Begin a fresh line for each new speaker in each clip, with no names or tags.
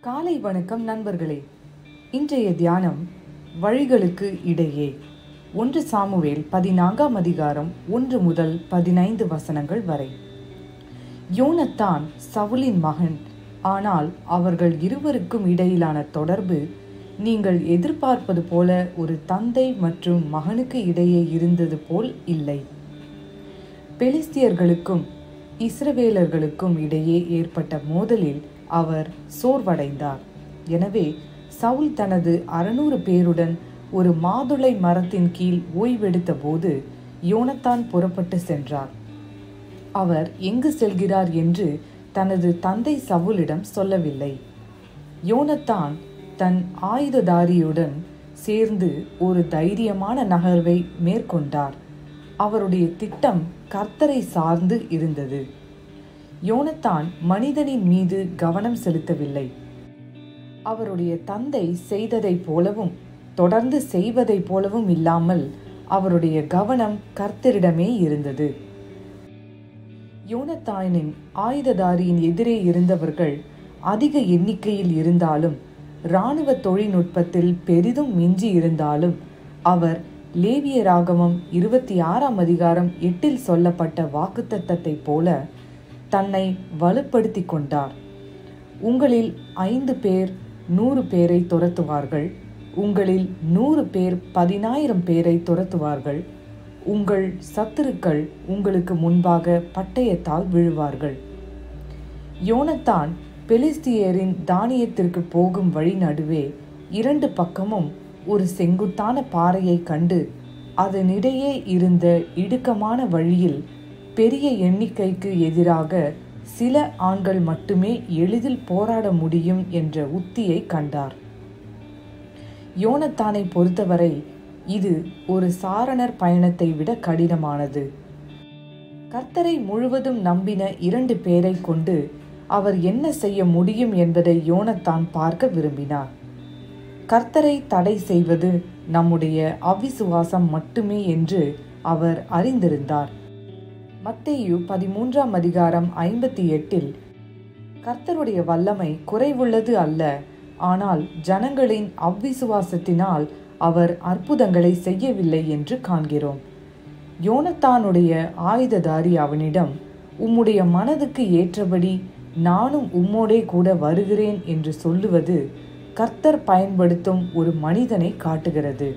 காலை வணக்கம் நண்பர்களே இன்றைய தியானம் வழிகளுக்கு இடையே ஒன்று சாமுவேல் பதினான்காம் அதிகாரம் ஒன்று முதல் பதினைந்து வசனங்கள் வரை யோனத்தான் சவுலின் மகன் ஆனால் அவர்கள் இருவருக்கும் இடையிலான தொடர்பு நீங்கள் எதிர்பார்ப்பது போல ஒரு தந்தை மற்றும் மகனுக்கு இடையே இருந்தது போல் இல்லை பெலிஸ்தியர்களுக்கும் இஸ்ரவேலர்களுக்கும் இடையே ஏற்பட்ட மோதலில் அவர் சோர்வடைந்தார் எனவே சவுல் தனது அறுநூறு பேருடன் ஒரு மாதுளை மரத்தின் கீழ் ஓய்வெடுத்த போது யோனத்தான் புறப்பட்டு சென்றார் அவர் எங்கு செல்கிறார் என்று தனது தந்தை சவுலிடம் சொல்லவில்லை யோனத்தான் தன் ஆயுததாரியுடன் சேர்ந்து ஒரு தைரியமான நகர்வை மேற்கொண்டார் அவருடைய திட்டம் கர்த்தரை சார்ந்து இருந்தது யோனத்தான் மனிதனின் மீது கவனம் செலுத்தவில்லை அவருடைய தந்தை செய்ததைப் போலவும் தொடர்ந்து செய்வதைப் போலவும் இல்லாமல் அவருடைய கவனம் கர்த்தரிடமே இருந்தது யோனத்தாயனின் ஆயுததாரியின் எதிரே இருந்தவர்கள் அதிக எண்ணிக்கையில் இருந்தாலும் இராணுவ தொழில்நுட்பத்தில் பெரிதும் மிஞ்சி இருந்தாலும் அவர் லேவியராகமம் இருபத்தி ஆறாம் அதிகாரம் எட்டில் சொல்லப்பட்ட வாக்குத்தத்தத்தைப் போல தன்னை வலுப்படுத்தி கொண்டார் உங்களில் ஐந்து பேர் நூறு பேரை துரத்துவார்கள் உங்களில் நூறு பேர் பதினாயிரம் பேரை துரத்துவார்கள் உங்கள் சத்துருக்கள் உங்களுக்கு முன்பாக பட்டயத்தால் விழுவார்கள் யோனத்தான் பெலிஸ்தியரின் தானியத்திற்கு போகும் வழி நடுவே இரண்டு பக்கமும் ஒரு செங்குத்தான பாறையை கண்டு அதனிடையே இருந்த இடுக்கமான வழியில் பெரிய எண்ணிக்கைக்கு எதிராக சில ஆண்கள் மட்டுமே எளிதில் போராட முடியும் என்ற உத்தியை கண்டார் யோனத்தானை பொறுத்தவரை இது ஒரு சாரணர் பயணத்தை விட கடினமானது கர்த்தரை முழுவதும் நம்பின இரண்டு பேரை கொண்டு அவர் என்ன செய்ய முடியும் என்பதை யோனத்தான் பார்க்க விரும்பினார் கர்த்தரை தடை செய்வது நம்முடைய அவிசுவாசம் மட்டுமே என்று அவர் அறிந்திருந்தார் மத்தேயு பதிமூன்றாம் அதிகாரம் ஐம்பத்தி எட்டில் கர்த்தருடைய வல்லமை குறைவுள்ளது அல்ல ஆனால் ஜனங்களின் அவ்விசுவாசத்தினால் அவர் அற்புதங்களை செய்யவில்லை என்று காண்கிறோம் யோனத்தானுடைய ஆயுததாரி அவனிடம் உம்முடைய மனதுக்கு ஏற்றபடி நானும் உம்மோடே கூட வருகிறேன் என்று சொல்லுவது கர்த்தர் பயன்படுத்தும் ஒரு மனிதனை காட்டுகிறது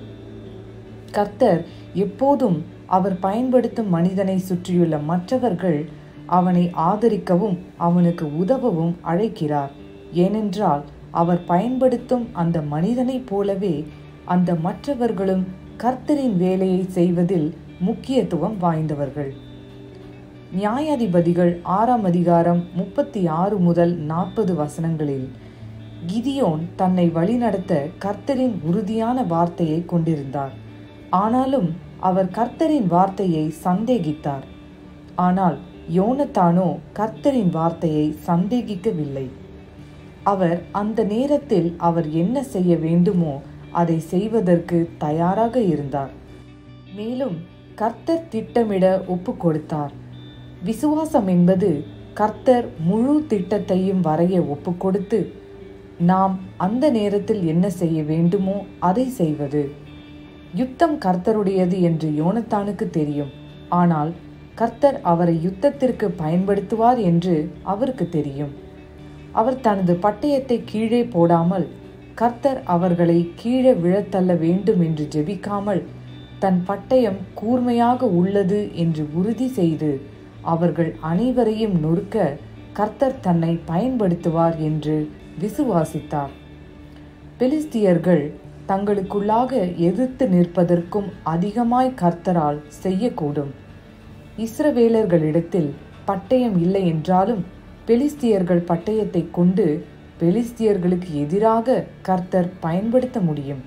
கர்த்தர் எப்போதும் அவர் பயன்படுத்தும் மனிதனை சுற்றியுள்ள மற்றவர்கள் அவனை ஆதரிக்கவும் அவனுக்கு உதவவும் அழைக்கிறார் ஏனென்றால் அவர் பயன்படுத்தும் அந்த மனிதனைப் போலவே அந்த மற்றவர்களும் கர்த்தரின் வேலையை செய்வதில் முக்கியத்துவம் வாய்ந்தவர்கள் நியாயாதிபதிகள் ஆறாம் அதிகாரம் முப்பத்தி ஆறு முதல் நாற்பது வசனங்களில் கிதியோன் தன்னை வழிநடத்த கர்த்தரின் உறுதியான வார்த்தையை கொண்டிருந்தார் ஆனாலும் அவர் கர்த்தரின் வார்த்தையை சந்தேகித்தார் ஆனால் யோனத்தானோ கர்த்தரின் வார்த்தையை சந்தேகிக்கவில்லை அவர் அந்த நேரத்தில் அவர் என்ன செய்ய வேண்டுமோ அதை செய்வதற்கு தயாராக இருந்தார் மேலும் கர்த்தர் திட்டமிட ஒப்பு கொடுத்தார் விசுவாசம் என்பது கர்த்தர் முழு திட்டத்தையும் வரைய ஒப்பு கொடுத்து நாம் அந்த நேரத்தில் என்ன செய்ய வேண்டுமோ அதை செய்வது யுத்தம் கர்த்தருடையது என்று யோனத்தானுக்கு தெரியும் ஆனால் கர்த்தர் அவரை யுத்தத்திற்கு பயன்படுத்துவார் என்று அவருக்கு தெரியும் அவர் தனது பட்டயத்தை கீழே போடாமல் கர்த்தர் அவர்களை கீழே விழத்தள்ள வேண்டும் என்று ஜெபிக்காமல் தன் பட்டயம் கூர்மையாக உள்ளது என்று உறுதி செய்து அவர்கள் அனைவரையும் நொறுக்க கர்த்தர் தன்னை பயன்படுத்துவார் என்று விசுவாசித்தார் பெலிஸ்தியர்கள் தங்களுக்குள்ளாக எதிர்த்து நிற்பதற்கும் அதிகமாய் கர்த்தரால் செய்யக்கூடும் இஸ்ரவேலர்களிடத்தில் பட்டயம் இல்லை என்றாலும் பெலிஸ்தியர்கள் பட்டயத்தை கொண்டு பெலிஸ்தியர்களுக்கு எதிராக கர்த்தர் பயன்படுத்த முடியும்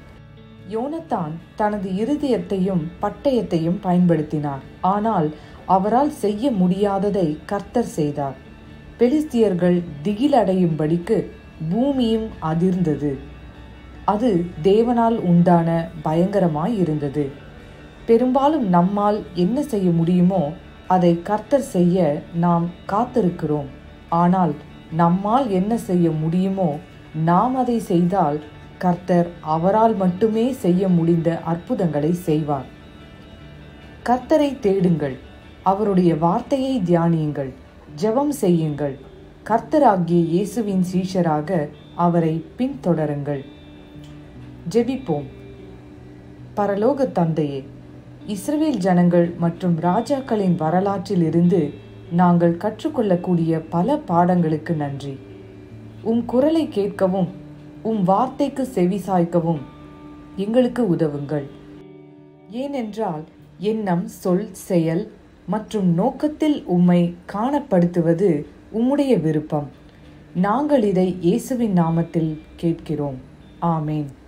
யோனத்தான் தனது இருதயத்தையும் பட்டயத்தையும் பயன்படுத்தினார் ஆனால் அவரால் செய்ய முடியாததை கர்த்தர் செய்தார் பெலிஸ்தியர்கள் திகிலடையும்படிக்கு பூமியும் அதிர்ந்தது அது தேவனால் உண்டான பயங்கரமாய் இருந்தது பெரும்பாலும் நம்மால் என்ன செய்ய முடியுமோ அதை கர்த்தர் செய்ய நாம் காத்திருக்கிறோம் ஆனால் நம்மால் என்ன செய்ய முடியுமோ நாம் அதை செய்தால் கர்த்தர் அவரால் மட்டுமே செய்ய முடிந்த அற்புதங்களை செய்வார் கர்த்தரை தேடுங்கள் அவருடைய வார்த்தையை தியானியுங்கள் ஜெபம் செய்யுங்கள் கர்த்தராகிய இயேசுவின் சீஷராக அவரை பின்தொடருங்கள் ஜெபிப்போம் பரலோக தந்தையே இஸ்ரவேல் ஜனங்கள் மற்றும் ராஜாக்களின் வரலாற்றில் இருந்து நாங்கள் கற்றுக்கொள்ளக்கூடிய பல பாடங்களுக்கு நன்றி உம் குரலை கேட்கவும் உம் வார்த்தைக்கு செவிசாய்க்கவும் எங்களுக்கு உதவுங்கள் ஏனென்றால் எண்ணம் சொல் செயல் மற்றும் நோக்கத்தில் உம்மை காணப்படுத்துவது உம்முடைய விருப்பம் நாங்கள் இதை இயேசுவின் நாமத்தில் கேட்கிறோம் ஆமேன்